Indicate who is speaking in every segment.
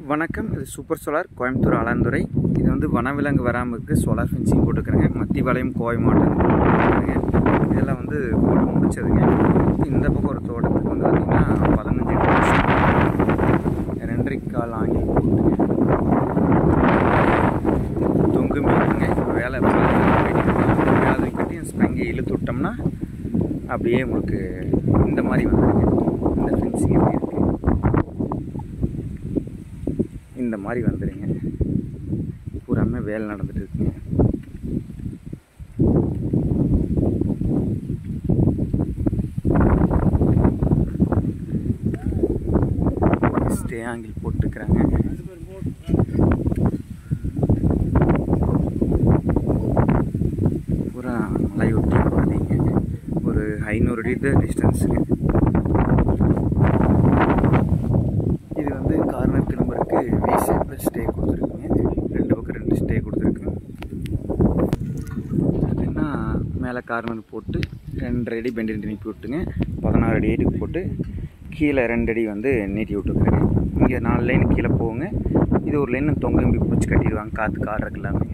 Speaker 1: வணக்கம் இது super solar Coimbatore Alandurai இது வந்து வனவிலங்கு வராமல் இருக்கு சோலார் ஃபென்சிங் போட்டுருக்குறேங்க மத்திபாளையம் கோவை மாவட்டம் போட்டுருக்குறேங்க. இதெல்லாம் வந்து போட்டு முடிச்சதுங்க இந்த பக்கம் ஒரு தோட்டத்துக்கு வந்து பார்த்திங்கன்னா பதினஞ்சு அடி ரெண்டரை கால் ஆங்கில் போட்டுங்க தொங்கு மீனுங்க வேலை வேலை கட்டி ஸ்ப்ரிங்கை இழுத்து விட்டோம்னா அப்படியே உங்களுக்கு இந்த மாதிரி வந்துருங்க இந்த ஃபென்சிங் எப்படி இருக்குது இந்த மாதிரி வந்துடுங்க பூராமே வேலை நடந்துட்டு இருக்குங்க ஸ்டே ஆங்கிள் போட்டுக்கிறாங்க பூரா மலையொட்டி பார்த்தீங்க ஒரு ஐநூறு அடி டிஸ்டன்ஸுங்க இது வந்து கார்னர் திரும்புறதுக்கு வி ஷேப்பில் ஸ்டே கொடுத்துருக்குங்க ரெண்டு பக்கம் ரெண்டு ஸ்டே கொடுத்துருக்கு அதுன்னா மேலே கார்னர் போட்டு ரெண்டரை அடி பெண்டு நீட்டி விட்டுங்க பதினாறு அடி அடி போட்டு கீழே ரெண்டு அடி வந்து நீட்டி விட்டுருக்குறேங்க இங்கே நாலு லைன் கீழே போகுங்க இது ஒரு லைன் தொங்கம்பி பிடிச்சி கட்டிடுவாங்க காற்று காடுறதுக்கு எல்லாமே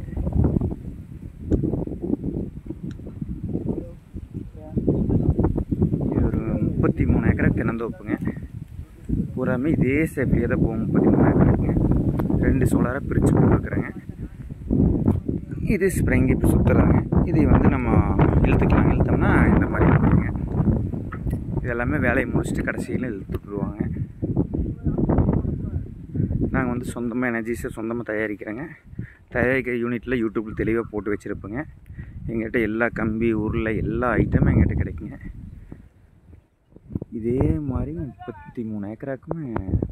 Speaker 1: இது ஒரு முப்பத்தி மூணு ஏக்கரை தென்னந்தோப்புங்க பூராமே இதே சேஃப்டியாக தான் போகும் முப்பத்தி மூணு ஏக்கருக்குங்க ரெண்டு சோலாராக பிரித்து போட்டுருக்குறேங்க இது ஸ்ப்ரிங் இப்போ சுற்றுறாங்க இதை வந்து நம்ம இழுத்துக்கலாம் இழுத்தோம்னா இந்த மாதிரி வந்துருங்க இது எல்லாமே வேலையை முடிச்சுட்டு கடைசியில் இழுத்து விட்ருவாங்க நாங்கள் வந்து சொந்தமாக எனர்ஜிஸை சொந்தமாக தயாரிக்கிறேங்க தயாரிக்கிற யூனிட்டில் யூடியூப்பில் தெளிவாக போட்டு வச்சுருப்பேங்க எங்கிட்ட எல்லா கம்பி உருளை எல்லா ஐட்டமும் எங்கிட்ட கிடைக்குங்க இதே மாதிரி முப்பத்தி மூணு ஏக்கராக்குமே